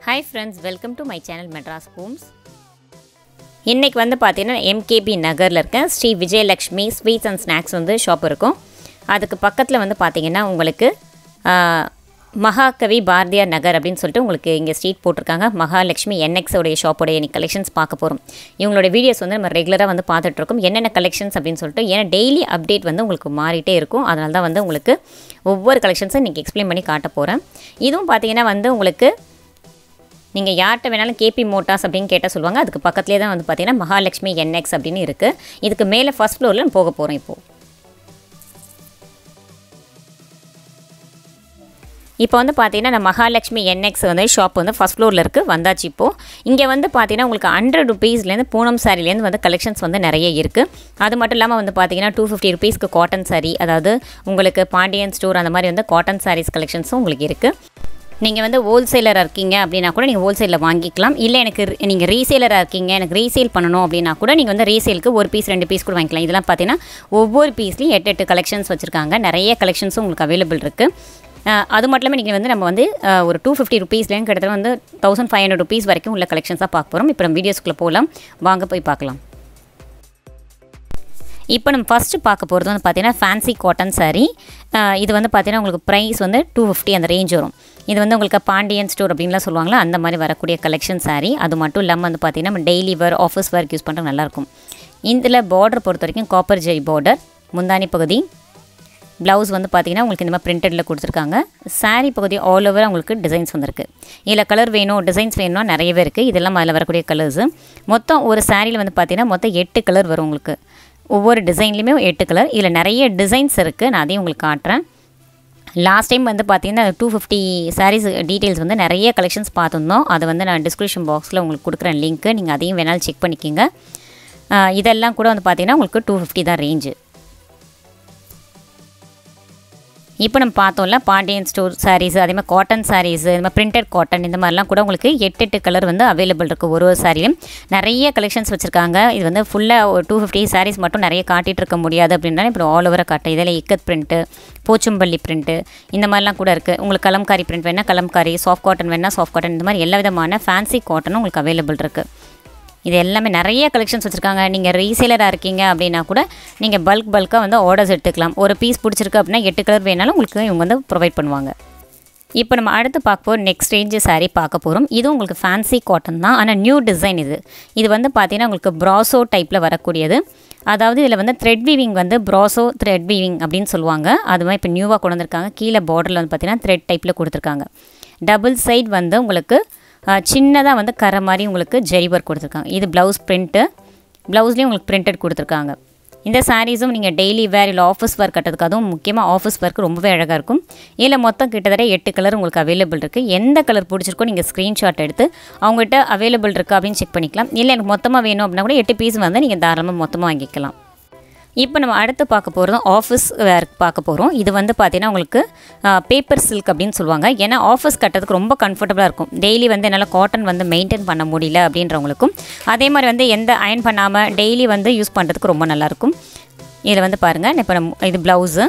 hi friends welcome to my channel Madras homes இன்றைக்கி வந்து பார்த்தீங்கன்னா எம்கேபி நகரில் இருக்க Sri Vijayalakshmi sweets and snacks வந்து ஷாப் இருக்கும் அதுக்கு பக்கத்தில் வந்து பார்த்தீங்கன்னா உங்களுக்கு ஆ, மகாகவி பாரதியார் நகர் அப்படின்னு சொல்லிட்டு உங்களுக்கு இங்கே ஸ்ட்ரீட் போட்டிருக்காங்க மகாலட்சுமி என்எக்ஸ் உடைய ஷாப்போடைய இன்னைக்கு கலெக்ஷன்ஸ் பார்க்க போகிறோம் இவங்களோட வீடியோஸ் வந்து நம்ம ரெகுலராக வந்து பார்த்துட்ருக்கோம் என்னென்ன கலெக்ஷன்ஸ் அப்படின்னு சொல்லிட்டு ஏன்னா டெய்லி அப்டேட் வந்து உங்களுக்கு மாறிட்டே இருக்கும் அதனால தான் வந்து உங்களுக்கு ஒவ்வொரு கலெக்ஷன்ஸும் இன்றைக்கி எக்ஸ்பிளைன் பண்ணி காட்ட போகிறேன் இதுவும் பார்த்தீங்கன்னா வந்து உங்களுக்கு நீங்கள் யார்கிட்ட வேணாலும் கேபி மோட்டார்ஸ் அப்படின்னு கேட்டால் சொல்லுவாங்க அதுக்கு பக்கத்துலேயே தான் வந்து பார்த்தீங்கன்னா மகாலட்சுமி என்எக்ஸ் அப்படின்னு இருக்குது இதுக்கு மேலே ஃபர்ஸ்ட் ஃப்ளோரில் நம்ம போக போகிறோம் இப்போது இப்போ வந்து பார்த்தீங்கன்னா நம்ம மகாலட்சுமி என்எக்ஸ் வந்து ஷாப் வந்து ஃபஸ்ட் ஃப்ளோரில் இருக்குது வந்தாச்சு இப்போது இங்கே வந்து பார்த்தீங்கன்னா உங்களுக்கு ஹண்ட்ரட் ருபீஸ்லேருந்து பூனம் சாரிலேருந்து வந்து கலெக்ஷன்ஸ் வந்து நிறைய இருக்குது அது மட்டும் இல்லாமல் வந்து பார்த்தீங்கன்னா டூ ஃபிஃப்டி ருபீஸ்க்கு காட்டன் சாரி அதாவது உங்களுக்கு பாண்டியன் ஸ்டோர் அந்த மாதிரி வந்து காட்டன் சாரீஸ் கலெக்ஷன்ஸும் உங்களுக்கு இருக்குது நீங்கள் வந்து ஹோல்சேலராக இருக்கீங்க அப்படின்னா கூட நீங்கள் ஹோல்சேலில் வாங்கிக்கலாம் இல்லை எனக்கு நீங்கள் ரீசேலராக இருக்கீங்க எனக்கு ரீசேல் பண்ணணும் அப்படின்னா கூட நீங்கள் வந்து ரீசேலுக்கு ஒரு பீஸ் ரெண்டு பீஸ் கூட வாங்கிக்கலாம் இதெல்லாம் பார்த்தீங்கன்னா ஒவ்வொரு பீஸ்லையும் எட்டு எட்டு கலெக்ஷன்ஸ் வச்சுருக்காங்க நிறைய கலெக்ஷன்ஸும் உங்களுக்கு அவைலபிள் இருக்குது அது மட்டும் இல்லாமல் நீங்கள் வந்து நம்ம வந்து அஹ், ஒரு டூ ஃபிஃப்டி ருபீஸ்லேயும் கிட்டத்தட்ட வந்து தௌசண்ட் ஃபைவ் ஹண்ட்ரட் ருபீஸ் வரைக்கும் உள்ள கலெக்ஷன்ஸாக பார்க்க போகிறோம் இப்போ நம்ம வீடியோஸ்க்குள்ளே போகலாம் வாங்க போய் பார்க்கலாம் இப்போ நம்ம ஃபஸ்ட்டு பார்க்க போகிறது வந்து பார்த்தீங்கன்னா ஃபேன்சி காட்டன் saree அஹ் இது வந்து பார்த்தீங்கன்னா உங்களுக்கு ப்ரைஸ் வந்து டூ ஃபிஃப்டி அந்த ரேஞ்ச் வரும் இது வந்து உங்களுக்கு பாண்டியன் ஸ்டோர் அப்படின்லாம் சொல்லுவாங்களா அந்த மாதிரி வரக்கூடிய கலெக்ஷன் saree அது மட்டும் இல்லாமல் வந்து பார்த்தீங்கன்னா நம்ம daily wear office work use பண்ணுறது நல்லாயிருக்கும் இதில் பார்டர் பொறுத்த வரைக்கும் காப்பர் ஜெரி பார்டர் முந்தானி பகுதி ப்ளவுஸ் வந்து பார்த்தீங்கன்னா உங்களுக்கு இந்த மாதிரி பிரிண்டடில் கொடுத்துருக்காங்க saree பகுதி ஆல் ஓவர் உங்களுக்கு டிசைன்ஸ் வந்திருக்கு இதில் கலர் வேணும் டிசைன்ஸ் வேணும்னா நிறையவே இருக்குது இதெல்லாம் அதில் வரக்கூடிய கலர்ஸு மொத்தம் ஒரு சாரியில் வந்து பார்த்தீங்கன்னா மொத்தம் எட்டு கலர் வரும் உங்களுக்கு ஒவ்வொரு டிசைன்லேயுமே எட்டு கலர் இதில் நிறைய டிசைன்ஸ் இருக்குது நான் அதையும் உங்களுக்கு காட்டுறேன் லாஸ்ட் டைம் வந்து பார்த்தீங்கன்னா டூ ஃபிஃப்டி சாரீஸ் டீட்டெயில்ஸ் வந்து நிறைய கலெக்ஷன்ஸ் பார்த்துருந்தோம் அதை வந்து நான் டிஸ்கிரிப்ஷன் பாக்ஸில் உங்களுக்கு கொடுக்குறேன் லிங்க்கு நீங்கள் அதையும் வேணாலும் செக் பண்ணிக்கோங்க ஆஹ் இதெல்லாம் கூட வந்து பார்த்தீங்கன்னா உங்களுக்கு டூ ஃபிஃப்டி தான் ரேஞ்சு இப்போ நம்ம பார்த்தோம்ல பாண்டியன் ஸ்டோர் சாரீஸ் அதே மாதிரி காட்டன் சாரீஸ் இந்த மாதிரி பிரிண்டட் காட்டன் இந்த மாதிரிலாம் கூட உங்களுக்கு எட்டு எட்டு கலர் வந்து அவைலபிள் இருக்குது ஒரு ஒரு சாரிலையும் நிறைய கலெக்ஷன்ஸ் வச்சுருக்காங்க இது வந்து ஃபுல்லாக ஒரு டூ ஃபிஃப்டி சாரீஸ் மட்டும் நிறைய காட்டிகிட்டு இருக்க முடியாது அப்படின்னா இப்போ ஆல் ஓவராக காட்ட இதில் இக்கத் பிரிண்ட்டு போச்சும்பள்ளி பிரிண்ட்டு இந்த மாதிரிலாம் கூட இருக்குது உங்களுக்கு கலம்காரி பிரிண்ட் வேணால் கலம்காரி சாஃப்ட் காட்டன் வேணால் சாஃப்ட் காட்டன் இந்த மாதிரி எல்லா விதமான ஃபேன்சி காட்டனும் உங்களுக்கு அவைலபிள் இருக்குது இது எல்லாமே நிறைய கலெக்ஷன்ஸ் வச்சுருக்காங்க நீங்கள் ரீசேலராக இருக்கீங்க அப்படின்னா கூட நீங்கள் பல்க் பல்காக வந்து ஆர்டர்ஸ் எடுத்துக்கலாம் ஒரு பீஸ் பிடிச்சிருக்கு அப்படின்னா எட்டு கலர் வேணாலும் உங்களுக்கு இவங்க வந்து ப்ரொவைட் பண்ணுவாங்க இப்போ நம்ம அடுத்து பார்க்க போகிற நெக்ஸ்ட் ரேஞ்சு saree பார்க்க போகிறோம் இதுவும் உங்களுக்கு ஃபேன்சி காட்டன் தான் ஆனால் நியூ டிசைன் இது இது வந்து பார்த்தீங்கன்னா உங்களுக்கு ப்ராசோ டைப்பில் வரக்கூடியது அதாவது இதில் வந்து த்ரெட் வீவிங் வந்து ப்ராசோ த்ரெட் வீவிங் அப்படின்னு சொல்லுவாங்க அது மாதிரி இப்போ நியூவாக கொண்டு வந்திருக்காங்க கீழே பார்டரில் வந்து பார்த்தீங்கன்னா த்ரெட் டைப்பில் கொடுத்துருக்காங்க டபுள் சைடு வந்து உங்களுக்கு சின்னதாக வந்து கரை மாதிரி உங்களுக்கு ஜெரி ஒர்க் கொடுத்துருக்காங்க இது ப்ளவுஸ் பிரிண்ட்டு ப்ளவுஸ்லேயும் உங்களுக்கு பிரிண்டட் கொடுத்துருக்காங்க இந்த சாரீஸும் நீங்கள் டெய்லி வேர் இல்லை ஆஃபீஸ் ஒர்க் கட்டுறதுக்கு அதுவும் முக்கியமாக ஆஃபீஸ் ஒர்க் ரொம்பவே அழகாக இருக்கும் இதில் மொத்தம் கிட்டத்தட்ட எட்டு கலர் உங்களுக்கு அவைலபிள் இருக்குது எந்த கலர் பிடிச்சிருக்கோ நீங்கள் ஸ்க்ரீன்ஷாட் எடுத்து அவங்ககிட்ட அவைலபிள் இருக்கா அப்படின்னு செக் பண்ணிக்கலாம் இல்லை எனக்கு மொத்தமாக வேணும் அப்படின்னா கூட எட்டு பீஸ் வந்து நீங்கள் தாராளமாக மொத்தமாக வாங்கிக்கலாம் இப்போ நம்ம அடுத்து பார்க்க போகிறது ஆஃபீஸ் வேர் பார்க்க போகிறோம் இது வந்து பார்த்தீங்கன்னா உங்களுக்கு பேப்பர் சில்க் அப்படின்னு சொல்லுவாங்க ஏன்னா ஆஃபீஸ் கட்டுறதுக்கு ரொம்ப கம்ஃபர்டபுளாக இருக்கும் டெய்லி வந்து என்னால் காட்டன் வந்து மெயின்டைன் பண்ண முடியல அப்படின்றவங்களுக்கும் அதே மாதிரி வந்து எந்த அயன் பண்ணாமல் டெய்லி வந்து யூஸ் பண்ணுறதுக்கு ரொம்ப நல்லாயிருக்கும் இதில் வந்து பாருங்கள் இப்போ நம்ம இது ப்ளவுஸு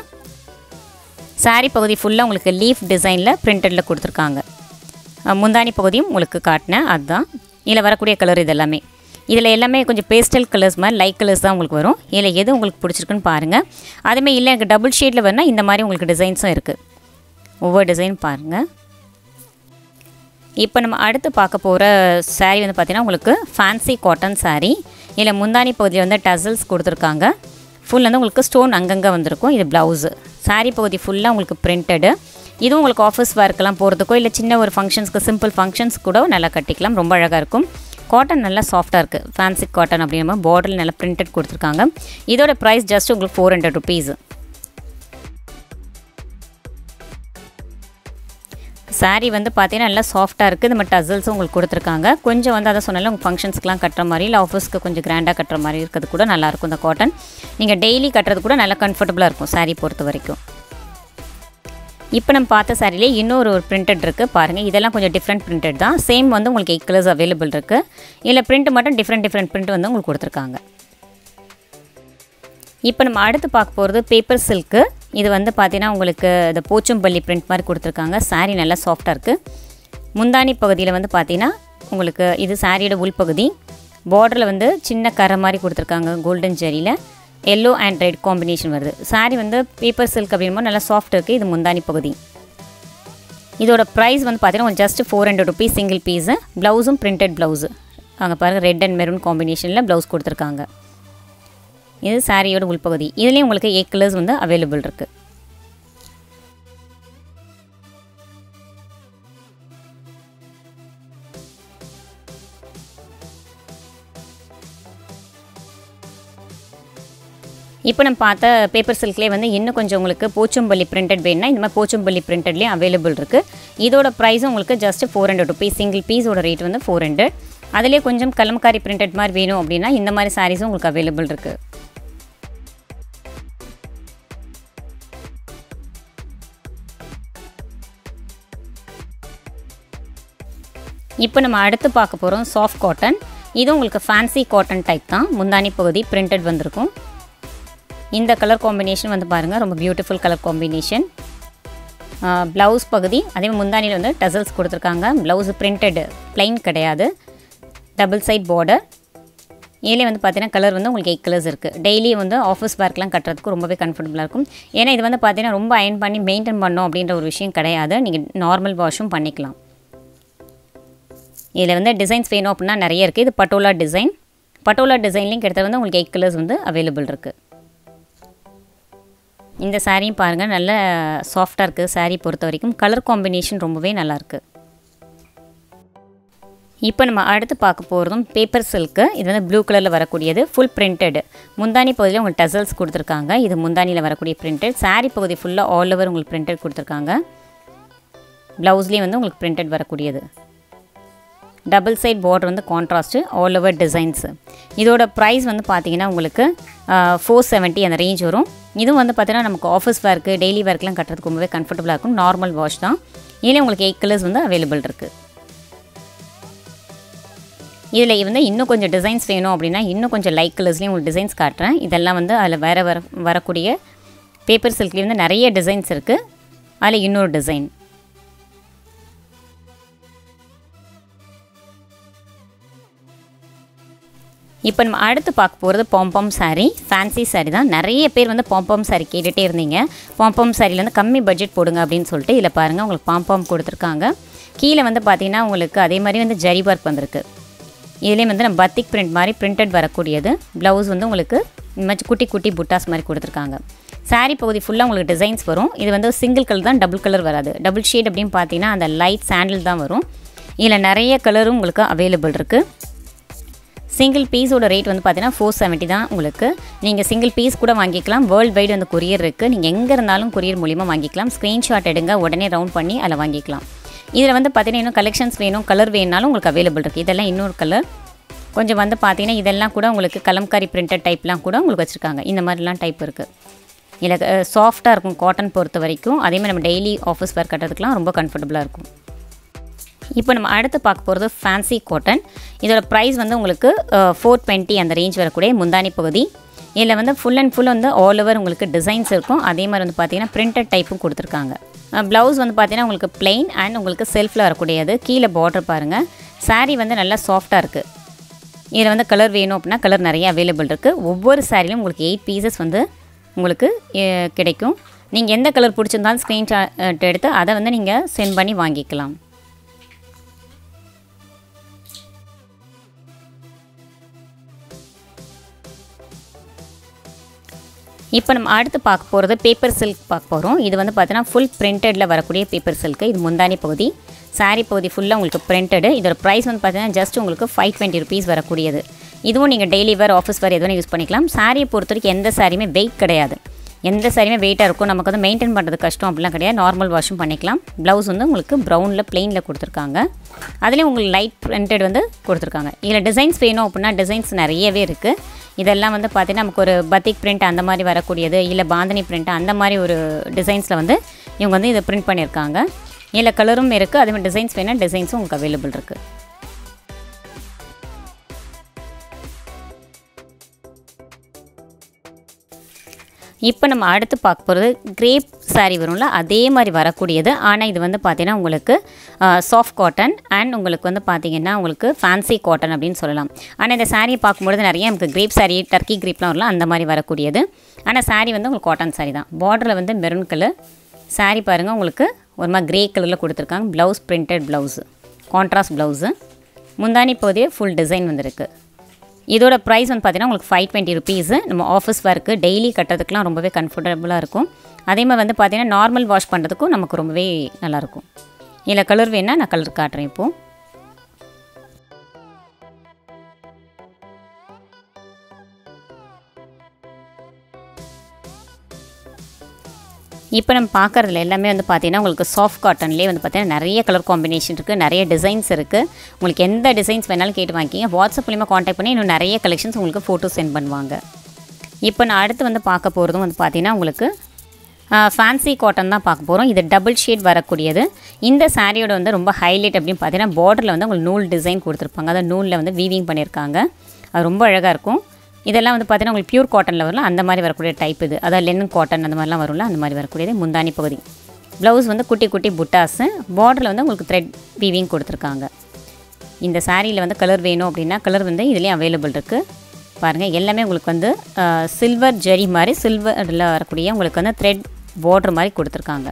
saree பகுதி ஃபுல்லாக உங்களுக்கு லீஃப் டிசைனில் பிரிண்டடில் கொடுத்துருக்காங்க அஹ் முந்தானி பகுதியும் உங்களுக்கு காட்டினேன் அதுதான் இதில் வரக்கூடிய கலர் இது எல்லாமே இதில் எல்லாமே கொஞ்சம் பேஸ்டல் கலர்ஸ் மாதிரி லைட் கலர்ஸ் தான் உங்களுக்கு வரும் இதில் எது உங்களுக்கு பிடிச்சிருக்குன்னு பாருங்கள் அதுமாதிரி இல்லை எனக்கு டபுள் ஷேடில் வேணா இந்த மாதிரி உங்களுக்கு டிசைன்ஸும் இருக்குது ஒவ்வொரு டிசைன் பாருங்கள் இப்போ நம்ம அடுத்து பார்க்க போகிற saree வந்து பார்த்திங்கன்னா உங்களுக்கு ஃபேன்சி காட்டன் saree இதில் முந்தானி பகுதியில் வந்து டசல்ஸ் கொடுத்துருக்காங்க ஃபுல் வந்து உங்களுக்கு ஸ்டோன் அங்கங்கே வந்திருக்கும் இது ப்ளவுஸு saree பகுதி ஃபுல்லாக உங்களுக்கு பிரிண்டடு இதுவும் உங்களுக்கு ஆஃபீஸ் ஒர்க்கெல்லாம் போகிறதுக்கோ இல்லை சின்ன ஒரு ஃபங்க்ஷன்ஸ்க்கு சிம்பிள் ஃபங்க்ஷன்ஸ் கூட நல்லா கட்டிக்கலாம் ரொம்ப அழகாக இருக்கும் காட்டன் நல்லா சாஃப்டாக இருக்குது ஃபேன்சி காட்டன் அப்படிங்கிற பார்டரில் நல்லா பிரிண்டட் கொடுத்துருக்காங்க இதோட ப்ரைஸ் ஜஸ்ட் உங்களுக்கு ஃபோர் ஹண்ட்ரட் ருபீஸ் saree வந்து பார்த்தீங்கன்னா நல்லா சாஃப்டாக இருக்குது இந்த மாதிரி டசல்ஸும் உங்களுக்கு கொடுத்துருக்காங்க கொஞ்சம் வந்து அதை சொன்னாலும் உங்கள் ஃபங்க்ஷன்ஸ்க்குலாம் கட்டுற மாதிரி இல்லை ஆஃபீஸ்க்கு கொஞ்சம் கிராண்டாக கட்டுற மாதிரி இருக்கிறது கூட நல்லாயிருக்கும் இந்த காட்டன் நீங்கள் டெய்லி கட்டுறது கூட நல்லா கம்ஃபர்டபுளாக இருக்கும் saree பொறுத்த வரைக்கும் இப்போ நம்ம பார்த்த சாரிலே இன்னொரு ஒரு பிரிண்டட் இருக்குது பாருங்கள் இதெல்லாம் கொஞ்சம் டிஃப்ரெண்ட் பிரிண்டட் தான் சேம் வந்து உங்களுக்கு எயிட் கலர்ஸ் அவைலபிள் இருக்குது இதில் பிரிண்ட் மட்டும் டிஃப்ரெண்ட் டிஃப்ரெண்ட் பிரிண்ட் வந்து உங்களுக்கு கொடுத்துருக்காங்க இப்போ நம்ம அடுத்து பார்க்க போகிறது பேப்பர் சில்க்கு இது வந்து பார்த்தீங்கன்னா உங்களுக்கு இந்த போச்சம்பள்ளி பிரிண்ட் மாதிரி கொடுத்துருக்காங்க saree நல்லா சாஃப்டாக இருக்குது முந்தானி பகுதியில் வந்து பார்த்தீங்கன்னா உங்களுக்கு இது சாரியோட உள்பகுதி பார்டரில் வந்து சின்ன கரை மாதிரி கொடுத்துருக்காங்க கோல்டன் ஜெரியில் எல்லோ அண்ட் ரெட் காம்பினேஷன் வருது சாரி வந்து பேப்பர் சில்க் அப்படிங்கும்போது நல்லா சாஃப்ட் இருக்குது இது முந்தானி பகுதி இதோட ப்ரைஸ் வந்து பார்த்தீங்கன்னா just four hundred rupees single piece ப்ளவுஸும் பிரிண்டட் ப்ளவுஸு அங்கே பாருங்கள் ரெட் அண்ட் மெரூன் காம்பினேஷனில் ப்ளவுஸ் கொடுத்துருக்காங்க இது சாரியோட உள்பகுதி இதுலேயும் உங்களுக்கு எயிட் கலர்ஸ் வந்து அவைலபிள் இருக்குது இப்போ நம்ம பார்த்த பேப்பர் சில்க்லேயே வந்து இன்னும் கொஞ்சம் உங்களுக்கு போச்சம்பள்ளி பிரிண்டட் வேணும்னா இந்த மாதிரி போச்சம்பள்ளி பிரிண்டட்லேயும் அவைலபிள் இருக்குது இதோட ப்ரைஸும் உங்களுக்கு just four hundred rupees single பீஸோட ரேட் வந்து ஃபோர் ஹண்ட்ரட் அதிலே கொஞ்சம் கலம்காரி பிரிண்டட் மாதிரி வேணும் அப்படின்னா இந்த மாதிரி சாரீஸும் உங்களுக்கு அவைலபிள் இருக்குது இப்போ நம்ம அடுத்து பார்க்க போகிறோம் சாஃப்ட் காட்டன் இது உங்களுக்கு ஃபேன்சி காட்டன் டைப் தான் முந்தானி பகுதி பிரிண்டட் வந்திருக்கும் இந்த கலர் காம்பினேஷன் வந்து பாருங்கள் ரொம்ப பியூட்டிஃபுல் கலர் காம்பினேஷன் ப்ளவுஸ் பகுதி அதே முந்தானியில் வந்து டசல்ஸ் கொடுத்துருக்காங்க ப்ளவுஸ் பிரிண்டட் ப்ளைன் கிடையாது டபுள் சைட் பார்டர் இதுலேயே வந்து பார்த்தீங்கன்னா கலர் வந்து உங்களுக்கு எயிட் கலர்ஸ் இருக்குது டெய்லி வந்து ஆஃபீஸ் ஒர்க்லாம் கட்டுறதுக்கு ரொம்பவே கம்ஃபர்டபுளாக இருக்கும் ஏன்னா இது வந்து பார்த்தீங்கன்னா ரொம்ப அயன் பண்ணி மெயின்டைன் பண்ணோம் அப்படின்ற ஒரு விஷயம் கிடையாது நீங்கள் நார்மல் வாஷும் பண்ணிக்கலாம் இதில் வந்து டிசைன்ஸ் வேணும் அப்படின்னா நிறைய இருக்குது இது பட்டோலா டிசைன் பட்டோலா டிசைன்லேயும் கிட்டத்தட்ட வந்து உங்களுக்கு எயிட் கலர்ஸ் வந்து அவைலபிள் இருக்குது இந்த சாரியும் பாருங்கள் நல்ல சாஃப்டாக இருக்குது சாரீ பொறுத்த வரைக்கும் கலர் காம்பினேஷன் ரொம்பவே நல்லாயிருக்கு இப்போ நம்ம அடுத்து பார்க்க போகிறதும் பேப்பர் சில்க்கு இது வந்து ப்ளூ கலரில் வரக்கூடியது ஃபுல் பிரிண்டட் முந்தானி பகுதியில் உங்களுக்கு டசல்ஸ் கொடுத்துருக்காங்க இது முந்தானியில் வரக்கூடிய பிரிண்டட் சாரீ பகுதி ஃபுல்லாக ஆல் ஓவர் உங்களுக்கு பிரிண்டட் கொடுத்துருக்காங்க ப்ளவுஸ்லேயும் வந்து உங்களுக்கு பிரிண்டட் வரக்கூடியது டபுள் சைட் பார்டர் வந்து கான்ட்ராஸ்ட்டு ஆல் ஓவர் டிசைன்ஸு இதோட ப்ரைஸ் வந்து பார்த்தீங்கன்னா உங்களுக்கு ஃபோர் செவன்ட்டி அந்த ரேஞ்ச் வரும் இதுவும் வந்து பார்த்தீங்கன்னா நமக்கு ஆஃபீஸ் ஒர்க்கு டெய்லி ஒர்க்லாம் கட்டுறதுக்கு ரொம்பவே கம்ஃபர்டபுளாக இருக்கும் நார்மல் வாஷ் தான் இதில் உங்களுக்கு எயிட் கலர்ஸ் வந்து அவைலபிள் இருக்குது இதில் வந்து இன்னும் கொஞ்சம் டிசைன்ஸ் வேணும் அப்படின்னா இன்னும் கொஞ்சம் லைட் கலர்ஸ்லேயும் உங்களுக்கு டிசைன்ஸ் காட்டுறேன் இதெல்லாம் வந்து அதில் வேறு வர வரக்கூடிய பேப்பர் சில்க்லேயே வந்து நிறைய டிசைன்ஸ் இருக்குது அதில் இன்னொரு டிசைன் இப்போ நம்ம அடுத்து பார்க்க போகிறது பாம்பாம் சாரீ ஃபேன்சி சாரீ தான் நிறைய பேர் வந்து பாம்பாம் சாரீ கேட்டுகிட்டே இருந்தீங்க பாம்பாம் சாரியில் வந்து கம்மி பட்ஜெட் போடுங்க அப்படின்னு சொல்லிட்டு இதில் பாருங்கள் உங்களுக்கு பாம்பாம் கொடுத்துருக்காங்க கீழே வந்து பார்த்தீங்கன்னா உங்களுக்கு அதே மாதிரி வந்து ஜரி ஒர்க் வந்திருக்கு இதுலேயும் வந்து நம்ம பத்திக் பிரிண்ட் மாதிரி பிரிண்டட் வரக்கூடியது ப்ளவுஸ் வந்து உங்களுக்கு இந்த மாதிரி குட்டி குட்டி புட்டாஸ் மாதிரி கொடுத்துருக்காங்க சாரீ பகுதி ஃபுல்லாக உங்களுக்கு டிசைன்ஸ் வரும் இது வந்து சிங்கிள் கலர் தான் டபுள் கலர் வராது டபுள் ஷேட் அப்படின்னு பார்த்தீங்கன்னா அந்த லைட் சாண்டில் தான் வரும் இதில் நிறைய கலரும் உங்களுக்கு அவைலபிள் இருக்குது சிங்கிள் பீஸோட ரேட் வந்து பார்த்தீங்கன்னா ஃபோர் செவன்ட்டி தான் உங்களுக்கு நீங்கள் சிங்கிள் பீஸ் கூட வாங்கிக்கலாம் வேர்ல்டு வைடு வந்து கொரியர் இருக்குது நீங்கள் எங்கே இருந்தாலும் கொரியர் மூலிமா வாங்கிக்கலாம் ஸ்க்ரீன்ஷாட் எடுங்க உடனே ரவுண்ட் பண்ணி அதில் வாங்கிக்கலாம் இதில் வந்து பார்த்தீங்கன்னா இன்னும் கலெக்ஷன்ஸ் வேணும் கலர் வேணுனாலும் உங்களுக்கு அவைலபிள் இருக்குது இதெல்லாம் இன்னொரு கலர் கொஞ்சம் வந்து பார்த்தீங்கன்னா இதெல்லாம் கூட உங்களுக்கு கலம்காரி பிரிண்டட் டைப்லாம் கூட உங்களுக்கு வச்சுருக்காங்க இந்த மாதிரிலாம் டைப் இருக்குது இதில் சாஃப்டாக இருக்கும் காட்டன் பொறுத்த வரைக்கும் அதேமாதிரி நம்ம டெய்லி ஆஃபீஸ் ஒர்க் கட்டுறதுக்குலாம் ரொம்ப கம்ஃபர்டபுளாக இருக்கும் இப்போ நம்ம அடுத்து பார்க்க போகிறது ஃபேன்சி காட்டன் இதோட ப்ரைஸ் வந்து உங்களுக்கு ஃபோர் டுவெண்ட்டி அந்த ரேஞ்ச் வரக்கூடிய முந்தானி பகுதி இதில் வந்து ஃபுல் அண்ட் ஃபுல் வந்து ஆல் ஓவர் உங்களுக்கு டிசைன்ஸ் இருக்கும் அதே மாதிரி வந்து பார்த்தீங்கன்னா பிரிண்டட் டைப்பும் கொடுத்துருக்காங்க ப்ளவுஸ் வந்து பார்த்தீங்கன்னா உங்களுக்கு பிளெயின் அண்ட் உங்களுக்கு செல்ஃபில் வரக்கூடியது கீழே பார்டர் பாருங்கள் சாரீ வந்து நல்லா சாஃப்டாக இருக்குது இதில் வந்து கலர் வேணும் அப்படின்னா கலர் நிறைய அவைலபிள் இருக்குது ஒவ்வொரு சாரிலையும் உங்களுக்கு எயிட் பீசஸ் வந்து உங்களுக்கு கிடைக்கும் நீங்கள் எந்த கலர் பிடிச்சிருந்தாலும் ஸ்க்ரீன்ஷாட் எடுத்து அதை வந்து நீங்கள் சென்ட் பண்ணி வாங்கிக்கலாம் இப்போ நம்ம அடுத்து பார்க்க போகிறது பேப்பர் சில்க் பார்க்க போகிறோம் இது வந்து பார்த்தீங்கன்னா ஃபுல் பிரிண்டடில் வரக்கூடிய பேப்பர் சில்க்கு இது முந்தானி பகுதி சாரீ பகுதி ஃபுல்லாக உங்களுக்கு பிரிண்டடு இதோட ப்ரைஸ் வந்து பார்த்தீங்கன்னா ஜஸ்ட் உங்களுக்கு ஃபைவ் டுவெண்ட்டி ருபீஸ் வரக்கூடியது இதுவும் நீங்கள் டெய்லி வேர் ஆஃபீஸ் வேர் எதுவும் யூஸ் பண்ணிக்கலாம் சாரியை பொறுத்த வரைக்கும் எந்த சாரியுமே வெயிட் கிடையாது எந்த சாரியுமே வெயிட்டாக இருக்கும் நமக்கு வந்து மெயின்டைன் பண்ணுறது கஷ்டம் அப்படிலாம் கிடையாது நார்மல் வாஷும் பண்ணிக்கலாம் ப்ளவுஸ் வந்து உங்களுக்கு ப்ரௌனில் ப்ளெயினில் கொடுத்துருக்காங்க அதுலேயும் உங்களுக்கு லைட் பிரிண்டட் வந்து கொடுத்துருக்காங்க இதில் டிசைன்ஸ் வேணும் அப்படின்னா டிசைன்ஸ் நிறையவே இருக்குது இதெல்லாம் வந்து பார்த்திங்கன்னா நமக்கு ஒரு பத்திக் பிரிண்ட் அந்த மாதிரி வரக்கூடியது இல்லை பாந்தனி பிரிண்ட் அந்த மாதிரி ஒரு டிசைன்ஸில் வந்து இவங்க வந்து இதை பிரிண்ட் பண்ணியிருக்காங்க இதில் கலரும் இருக்குது அதே மாதிரி டிசைன்ஸ் வேணால் டிசைன்ஸும் உங்களுக்கு அவைலபிள் இருக்குது இப்போ நம்ம அடுத்து பார்க்க போகிறது கிரேப் saree வரும்ல அதே மாதிரி வரக்கூடியது ஆனால் இது வந்து பார்த்திங்கன்னா உங்களுக்கு சாஃப்ட் காட்டன் அண்ட் உங்களுக்கு வந்து பார்த்திங்கன்னா உங்களுக்கு ஃபேன்சி காட்டன் அப்படின்னு சொல்லலாம் ஆனால் இந்த சாரியை பார்க்கும்பொழுது நிறைய நமக்கு கிரேப் saree டர்க்கி கிரேப்லாம் வரலாம் அந்த மாதிரி வரக்கூடியது ஆனால் saree வந்து உங்களுக்கு காட்டன் saree தான் பார்டரில் வந்து மெரூன் கலர் saree பாருங்கள் உங்களுக்கு ஒரு மாதிரி கிரே கலரில் கொடுத்துருக்காங்க blouse printed blouse contrast blouse முந்தானி பகுதியே ஃபுல் டிசைன் வந்திருக்கு இதோட ப்ரைஸ் வந்து பார்த்தீங்கன்னா உங்களுக்கு ஃபைவ் டுவெண்ட்டி ருபீஸு நம்ம ஆஃபீஸ் ஒர்க்கு டெய்லி கட்டுறதுக்குலாம் ரொம்பவே கம்ஃபர்டபுளாக இருக்கும் அதே மாதிரி வந்து பார்த்தீங்கன்னா நார்மல் வாஷ் பண்ணுறதுக்கும் நமக்கு ரொம்பவே நல்லாயிருக்கும் இதில் கலர் வேணால் நான் கலர் காட்டுறேன் இப்போது இப்போ நம்ம பார்க்குறதுல எல்லாமே வந்து பார்த்தீங்கன்னா உங்களுக்கு சாஃப்ட் காட்டன்லேயே வந்து பார்த்தீங்கன்னா நிறைய கலர் காம்பினேஷன் இருக்குது நிறைய டிசைன்ஸ் இருக்குது உங்களுக்கு எந்த டிசைன்ஸ் வேணாலும் கேட்டு வாங்கிக்கிங்க வாட்ஸ்அப் மூலியமாக காண்டாக்ட் பண்ணி இன்னும் நிறைய கலெக்ஷன்ஸ் உங்களுக்கு ஃபோட்டோ சென்ட் பண்ணுவாங்க இப்போ நான் அடுத்து வந்து பார்க்க போகிறதும் வந்து பார்த்தீங்கன்னா உங்களுக்கு ஃபேன்சி காட்டன் தான் பார்க்க போகிறோம் இது டபுள் ஷேட் வரக்கூடியது இந்த சாரியோட வந்து ரொம்ப ஹைலைட் அப்படின்னு பார்த்தீங்கன்னா பார்டரில் வந்து உங்களுக்கு நூல் டிசைன் கொடுத்துருப்பாங்க அதாவது நூலில் வந்து வீவிங் பண்ணியிருக்காங்க அது ரொம்ப அழகாக இருக்கும் இதெல்லாம் வந்து பார்த்தீங்கன்னா உங்களுக்கு பியூர் காட்டனில் வரலாம் அந்த மாதிரி வரக்கூடிய டைப் இது அதாவது லெனன் காட்டன் அந்த மாதிரிலாம் வரும்ல அந்த மாதிரி வரக்கூடியது முந்தானி பகுதி ப்ளவுஸ் வந்து குட்டி குட்டி புட்டாஸு பார்டரில் வந்து உங்களுக்கு த்ரெட் வீவிங் கொடுத்துருக்காங்க இந்த சாரியில் வந்து கலர் வேணும் அப்படின்னா கலர் வந்து இதுலேயும் அவைலபிள் இருக்குது பாருங்கள் எல்லாமே உங்களுக்கு வந்து சில்வர் ஜெரி மாதிரி சில்வரில் வரக்கூடிய உங்களுக்கு வந்து த்ரெட் பார்டர் மாதிரி கொடுத்துருக்காங்க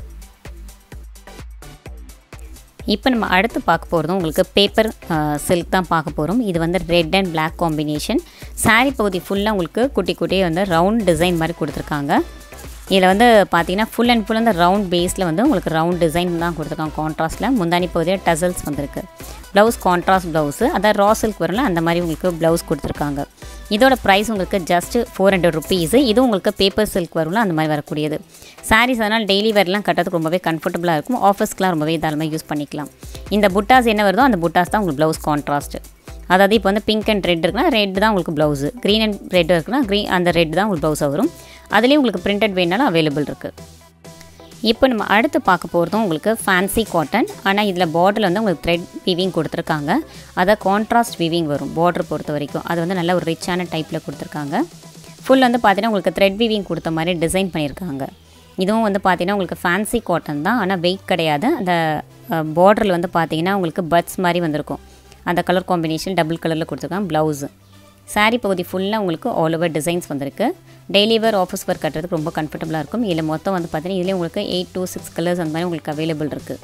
இப்போ நம்ம அடுத்து பார்க்க போகிறதும் உங்களுக்கு பேப்பர் சில்க் தான் பார்க்க போகிறோம் இது வந்து red and Black combination saree பகுதி ஃபுல்லாக உங்களுக்கு குட்டி குட்டி வந்து ரவுண்ட் டிசைன் மாதிரி கொடுத்துருக்காங்க இதில் வந்து பார்த்தீங்கன்னா ஃபுல் அண்ட் ஃபுல் அந்த ரவுண்ட் பேஸில் வந்து உங்களுக்கு ரவுண்ட் டிசைன் தான் கொடுத்துருக்காங்க கான்ட்ராஸ்ட்டில் முந்தானி பகுதியில் டசல்ஸ் வந்திருக்கு ப்ளவுஸ் கான்ட்ராஸ்ட் ப்ளவுஸு அதாவது ரா சில்க் வரல அந்த மாதிரி உங்களுக்கு ப்ளவுஸ் கொடுத்துருக்காங்க இதோட ப்ரைஸ் உங்களுக்கு ஜஸ்ட் ஃபோர் ஹண்ட்ரட் ருபீஸு இது உங்களுக்கு பேப்பர் சில்க் வரும்ல அந்த மாதிரி வரக்கூடியது சாரீஸ் அதனால் டெய்லி வேர்லாம் கட்டுறதுக்கு ரொம்பவே கம்ஃபர்டபுளாக இருக்கும் ஆஃபீஸ்க்குலாம் ரொம்பவே தாராளமாக யூஸ் பண்ணிக்கலாம் இந்த புட்டாஸ் என்ன வருதோ அந்த புட்டாஸ் தான் உங்களுக்கு ப்ளவுஸ் கான்ட்ராஸ்ட் அதாவது இப்போ வந்து பிங்க் அண்ட் ரெட் இருக்குன்னா ரெட் தான் உங்களுக்கு ப்ளவுஸு க்ரீன் அண்ட் ரெட் இருக்குன்னா க்ரீன் அந்த ரெட் தான் உங்களுக்கு ப்ளவுஸாக வரும் அதுலேயும் உங்களுக்கு பிரிண்டட் வேணாலும் அவைலபிள் இருக்குது இப்போ நம்ம அடுத்து பார்க்க போகிறதும் உங்களுக்கு ஃபேன்சி காட்டன் ஆனால் இதில் பார்டரில் வந்து உங்களுக்கு த்ரெட் வீவிங் கொடுத்துருக்காங்க அதை கான்ட்ராஸ்ட் வீவிங் வரும் பார்டர் பொறுத்த வரைக்கும் அது வந்து நல்ல ஒரு ரிச்சான டைப்பில் கொடுத்துருக்காங்க ஃபுல் வந்து பார்த்தீங்கன்னா உங்களுக்கு த்ரெட் வீவிங் கொடுத்த மாதிரி டிசைன் பண்ணியிருக்காங்க இதுவும் வந்து பார்த்தீங்கன்னா உங்களுக்கு ஃபேன்சி காட்டன் தான் ஆனால் வெயிட் கிடையாது அந்த பார்டரில் வந்து பார்த்தீங்கன்னா உங்களுக்கு பட்ஸ் மாதிரி வந்திருக்கும் அந்த கலர் காம்பினேஷன் டபுள் கலரில் கொடுத்துருக்காங்க ப்ளவுஸு saree பகுதி ஃபுல்லாக உங்களுக்கு ஆல் ஓவர் டிசைன்ஸ் வந்திருக்கு டெய்லி வேர் ஆஃபீஸ் ஒர்க் கட்டுறதுக்கு ரொம்ப கம்ஃபர்டபுளாக இருக்கும் இதில் மொத்தம் வந்து பார்த்தீங்கன்னா இதுலேயே உங்களுக்கு எயிட் to சிக்ஸ் கலர்ஸ் அந்த மாதிரி உங்களுக்கு அவைலபிள் இருக்குது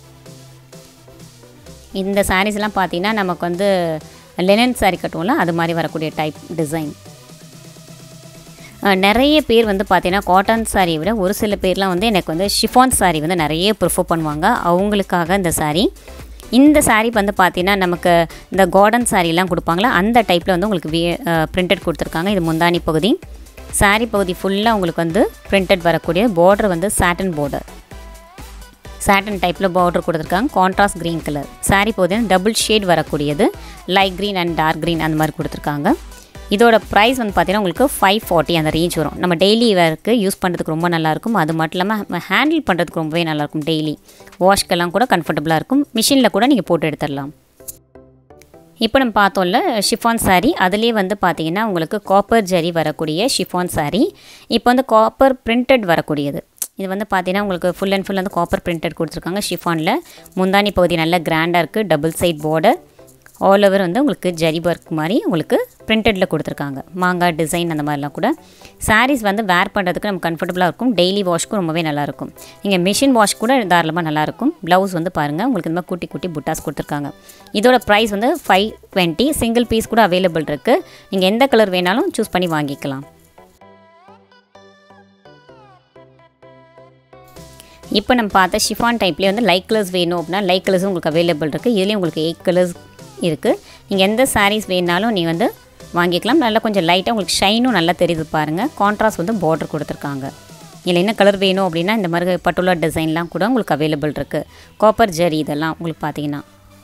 இந்த sarees எல்லாம் பார்த்தீங்கன்னா நமக்கு வந்து லெனன் saree கட்டுவோம்ல அது மாதிரி வரக்கூடிய டைப் டிசைன் அஹ் நிறைய பேர் வந்து பார்த்தீங்கன்னா காட்டன் சாரியை விட ஒரு சில பேர்லாம் வந்து எனக்கு வந்து ஷிஃபான் saree வந்து நிறைய ப்ரிஃபர் பண்ணுவாங்க அவங்களுக்காக இந்த saree இந்த saree வந்து பார்த்தீங்கன்னா நமக்கு இந்த கார்டன் சாரீலாம் கொடுப்பாங்களா அந்த டைப்பில் வந்து உங்களுக்கு வி பிரிண்டட் கொடுத்துருக்காங்க இது முந்தானி பகுதி saree பகுதி ஃபுல்லாக உங்களுக்கு வந்து பிரிண்டட் வரக்கூடிய பார்டர் வந்து சாட்டன் border சாட்டன் டைப்பில் பார்டர் கொடுத்துருக்காங்க கான்ட்ராஸ்ட் க்ரீன் கலர் saree பகுதி டபுள் ஷேட் வரக்கூடியது light green and dark green அந்த மாதிரி கொடுத்துருக்காங்க இதோட ப்ரைஸ் வந்து பார்த்தீங்கன்னா உங்களுக்கு ஃபைவ் ஃபார்ட்டி அந்த ரேஞ்ச் வரும் நம்ம டெய்லி வேர்க்கு யூஸ் பண்ணுறதுக்கு ரொம்ப நல்லாயிருக்கும் அது மட்டும் இல்லாமல் ஹேண்டில் பண்ணுறதுக்கு ரொம்பவே நல்லாயிருக்கும் டெய்லி வாஷ்க்கெல்லாம் கூட கம்ஃபர்டபுளாக இருக்கும் மிஷினில் கூட நீங்கள் போட்டு எடுத்துடலாம் இப்போ நம்ம பார்த்தோம்ல ஷிஃபான் saree அதுலேயே வந்து பார்த்தீங்கன்னா உங்களுக்கு காப்பர் ஜரி வரக்கூடிய ஷிஃபான் saree இப்போ வந்து காப்பர் பிரிண்டட் வரக்கூடியது இது வந்து பார்த்தீங்கன்னா உங்களுக்கு ஃபுல் அண்ட் ஃபுல் வந்து காப்பர் பிரிண்டட் கொடுத்துருக்காங்க ஷிஃபானில் முந்தானி பகுதி நல்ல கிராண்டாக இருக்குது double side border all over வந்து உங்களுக்கு ஜரி ஒர்க் மாதிரி உங்களுக்கு பிரிண்டடில் கொடுத்துருக்காங்க மாங்காய் டிசைன் அந்த மாதிரிலாம் கூட sarees வந்து வேர் பண்ணுறதுக்கு நம்ம கம்ஃபர்டபுளாக இருக்கும் டெய்லி வாஷ்க்கும் ரொம்பவே நல்லாயிருக்கும் நீங்கள் மிஷின் வாஷ் கூட தாராளமாக நல்லாயிருக்கும் ப்ளவுஸ் வந்து பாருங்கள் உங்களுக்கு இந்த மாதிரி குட்டி குட்டி புட்டாஸ் கொடுத்துருக்காங்க இதோட ப்ரைஸ் வந்து ஃபைவ் டுவெண்ட்டி சிங்கிள் பீஸ் கூட அவைலபிள் இருக்குது நீங்கள் எந்த கலர் வேணாலும் சூஸ் பண்ணி வாங்கிக்கலாம் இப்போ நம்ம பார்த்த ஷிஃபான் டைப்லேயே வந்து லைட் கலர்ஸ் வேணும் அப்படின்னா லைட் கலர்ஸும் உங்களுக்கு அவைலபிள் இருக்குது இதுலேயும் உங்களுக்கு எயிட் கலர்ஸ் இருக்குது நீங்கள் எந்த sarees வேணாலும் நீ வந்து வாங்கிக்கலாம் நல்லா கொஞ்சம் லைட்டாக உங்களுக்கு ஷைனும் நல்லா தெரியுது பாருங்கள் கான்ட்ராஸ்ட் வந்து பார்டர் கொடுத்துருக்காங்க இதில் என்ன கலர் வேணும் அப்படின்னா இந்த மாதிரி பட்டுலா டிசைன்லாம் கூட உங்களுக்கு அவைலபிள் இருக்குது காப்பர் ஜரி இதெல்லாம் உங்களுக்கு பார்த்தீங்கன்னா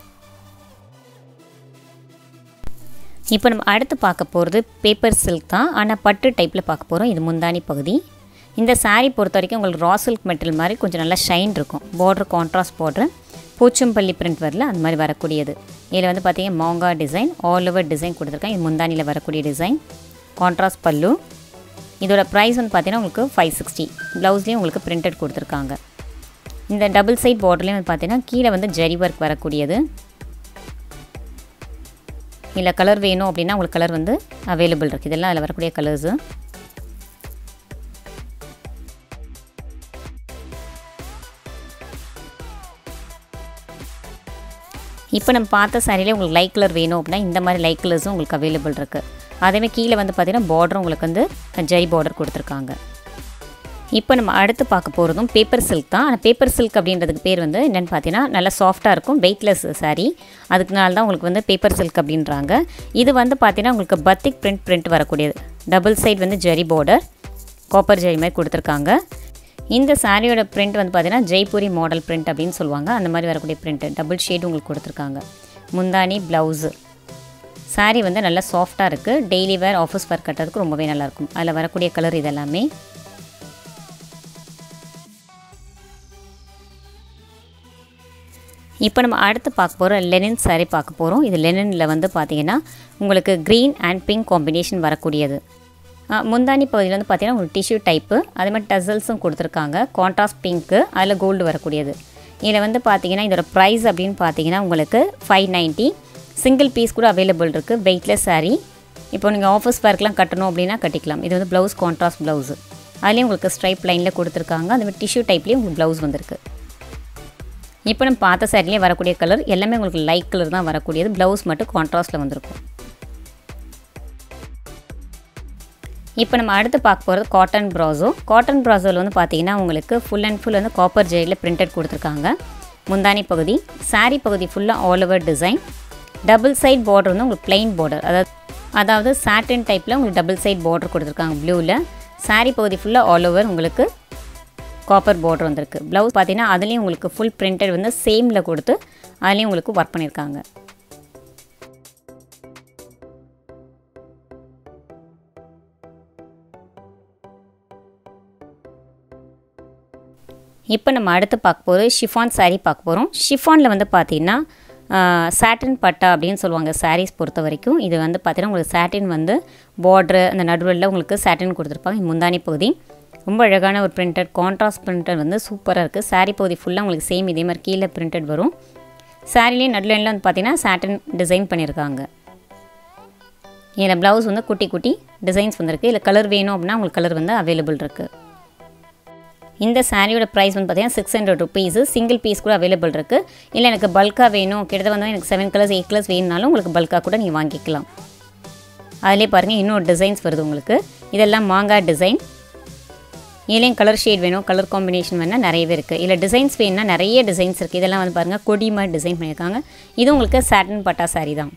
இப்போ நம்ம அடுத்து பார்க்க போகிறது பேப்பர் சில்க் தான் ஆனால் பட்டு டைப்பில் பார்க்க போகிறோம் இது முந்தானி பகுதி இந்த saree பொறுத்த வரைக்கும் உங்களுக்கு ரா சில்க் மெட்டீரியல் மாதிரி கொஞ்சம் நல்லா ஷைன் இருக்கும் border contrast border Pochampally print வரல அந்த மாதிரி வரக்கூடியது இதில் வந்து பார்த்தீங்கன்னா மாங்கா டிசைன் ஆல் ஓவர் டிசைன் கொடுத்துருக்கேன் இது முந்தானியில் வரக்கூடிய டிசைன் கான்ட்ராஸ்ட் பல்லு இதோட ப்ரைஸ் வந்து பார்த்தீங்கன்னா உங்களுக்கு ஃபைவ் சிக்ஸ்டி ப்ளவுஸ்லேயும் உங்களுக்கு பிரிண்டட் கொடுத்துருக்காங்க இந்த டபுள் சைட் பார்டர்லேயும் வந்து பார்த்தீங்கன்னா கீழே வந்து ஜரி ஒர்க் வரக்கூடியது இல்லை கலர் வேணும் அப்படின்னா உங்களுக்கு கலர் வந்து அவைலபிள் இருக்குது இதெல்லாம் அதில் வரக்கூடிய கலர்ஸு இப்போ நம்ம பார்த்த சாரியில் உங்களுக்கு லைட் கலர் வேணும் அப்படின்னா இந்த மாதிரி லைட் கலர்ஸும் உங்களுக்கு அவைலபிள் இருக்குது அதேமாதிரி கீழே வந்து பார்த்திங்கன்னா பார்டரும் உங்களுக்கு வந்து ஜரி பார்டர் கொடுத்துருக்காங்க இப்போ நம்ம அடுத்து பார்க்க போகிறதும் பேப்பர் சில்க் தான் ஆனால் பேப்பர் சில்க் அப்படின்றதுக்கு பேர் வந்து என்னென்னு பார்த்தீங்கன்னா நல்லா சாஃப்டாக இருக்கும் வெயிட்லெஸ் சாரீ அதுக்குனால தான் உங்களுக்கு வந்து பேப்பர் சில்க் அப்படின்றாங்க இது வந்து பார்த்தீங்கன்னா உங்களுக்கு பத்திக் பிரிண்ட் பிரிண்ட் வரக்கூடியது டபுள் சைட் வந்து ஜரி பார்டர் காப்பர் ஜரி மாதிரி கொடுத்துருக்காங்க இந்த சாரியோட பிரிண்ட் வந்து பார்த்தீங்கன்னா ஜெய்ப்பூரி மாடல் பிரிண்ட் அப்படின்னு சொல்லுவாங்க அந்த மாதிரி வரக்கூடிய பிரிண்ட் டபுள் ஷேட் உங்களுக்கு கொடுத்துருக்காங்க முந்தானி ப்ளவுஸு சாரீ வந்து நல்லா சாஃப்டாக இருக்குது டெய்லி வேர் ஆஃபீஸ் வேர் கட்டுறதுக்கு ரொம்பவே நல்லாயிருக்கும் அதில் வரக்கூடிய கலர் இதெல்லாமே இப்போ நம்ம அடுத்து பார்க்க போகிற லெனின் சாரீ பார்க்க போகிறோம் இது லெனினில் வந்து பார்த்திங்கன்னா உங்களுக்கு க்ரீன் அண்ட் பிங்க் காம்பினேஷன் வரக்கூடியது முந்தானி பகுதியில் வந்து பார்த்திங்கன்னா உங்களுக்கு டிஷ்யூ டைப்பு அதே மாதிரி டசல்ஸும் கொடுத்துருக்காங்க கான்ட்ராஸ்ட் பிங்க்கு அதில் கோல்டு வரக்கூடியது இதில் வந்து பார்த்திங்கன்னா இதோட ப்ரைஸ் அப்படின்னு பார்த்தீங்கன்னா உங்களுக்கு ஃபைவ் நைன்ட்டி சிங்கிள் பீஸ் கூட அவைலபிள் இருக்குது வெயிட்லெஸ் சாரீ இப்போ நீங்கள் ஆஃபீஸ் ஒர்க்லாம் கட்டணும் அப்படின்னா கட்டிக்கலாம் இது வந்து ப்ளவுஸ் கான்ட்ராஸ்ட் ப்ளவுஸு அதுலேயும் உங்களுக்கு ஸ்ட்ரைப் லைனில் கொடுத்துருக்காங்க அந்த மாதிரி டிஷ்யூ டைப்லேயும் உங்களுக்கு ப்ளவுஸ் வந்திருக்கு இப்போ நம்ம பார்த்த சாரிலே வரக்கூடிய கலர் எல்லாமே உங்களுக்கு லைட் கலர் தான் வரக்கூடியது ப்ளவுஸ் மட்டும் கான்ட்ராஸ்ட்டில் வந்திருக்கும் இப்போ நம்ம அடுத்து பார்க்க போகிறது காட்டன் ப்ராசோ காட்டன் ப்ராசோவில் வந்து பார்த்தீங்கன்னா உங்களுக்கு ஃபுல் அண்ட் ஃபுல் வந்து காப்பர் ஜெயிலில் பிரிண்டட் கொடுத்துருக்காங்க முந்தானி பகுதி சாரீ பகுதி ஃபுல்லாக all over design double side border வந்து உங்களுக்கு பிளைன் பார்டர் அதாவது அதாவது சாட்டின் டைப்பில் உங்களுக்கு டபுள் சைட் பார்டர் கொடுத்துருக்காங்க ப்ளூவில் சாரீ பகுதி ஃபுல்லாக ஆல் ஓவர் உங்களுக்கு காப்பர் பார்டர் வந்திருக்கு ப்ளவுஸ் பார்த்தீங்கன்னா அதுலேயும் உங்களுக்கு ஃபுல் பிரிண்டட் வந்து சேமில் கொடுத்து அதுலேயும் உங்களுக்கு ஒர்க் பண்ணியிருக்காங்க இப்போ நம்ம அடுத்து பார்க்க போகிறது ஷிஃபான் சாரீ பார்க்க போகிறோம் ஷிஃபானில் வந்து பார்த்தீங்கன்னா சாட்டின் பட்டா அப்படின்னு சொல்லுவாங்க சாரீஸ் பொறுத்த வரைக்கும் இது வந்து பார்த்தீங்கன்னா உங்களுக்கு சாட்டின் வந்து பார்ட்ரு அந்த நடுவில் உங்களுக்கு சாட்டின் கொடுத்துருப்பாங்க முந்தானி பகுதி ரொம்ப அழகான ஒரு பிரிண்டட் கான்ட்ராஸ்ட் பிரிண்டட் வந்து சூப்பராக இருக்குது சாரீ பகுதி ஃபுல்லாக உங்களுக்கு சேம் இதே மாதிரி கீழே பிரிண்டட் வரும் சாரிலேயே நடுவில் வந்து பார்த்தீங்கன்னா சாட்டின் டிசைன் பண்ணியிருக்காங்க இதில் ப்ளவுஸ் வந்து குட்டி குட்டி டிசைன்ஸ் வந்திருக்கு இதில் கலர் வேணும் அப்படின்னா உங்களுக்கு கலர் வந்து அவைலபிள் இருக்குது இந்த சாரியோட ப்ரைஸ் வந்து பார்த்தீங்கன்னா six hundred rupees single piece கூட அவைலபிள் இருக்குது இல்லை எனக்கு பல்காக வேணும் கிட்டத்தட்ட வந்து எனக்கு செவன் கலர்ஸ் எயிட் கலர்ஸ் வேணுனாலும் உங்களுக்கு பல்காக கூட நீங்கள் வாங்கிக்கலாம் அதிலே பாருங்கள் இன்னொரு டிசைன்ஸ் வருது உங்களுக்கு இதெல்லாம் மாங்காய் டிசைன் இதுலேயும் கலர் ஷேட் வேணும் கலர் காம்பினேஷன் வேணால் நிறையவே இருக்குது இல்லை டிசைன்ஸ் வேணும்னா நிறைய டிசைன்ஸ் இருக்குது இதெல்லாம் வந்து பாருங்கள் கொடி மாதிரி டிசைன் பண்ணியிருக்காங்க இது உங்களுக்கு சாட்டன் பட்டா சாரி தான்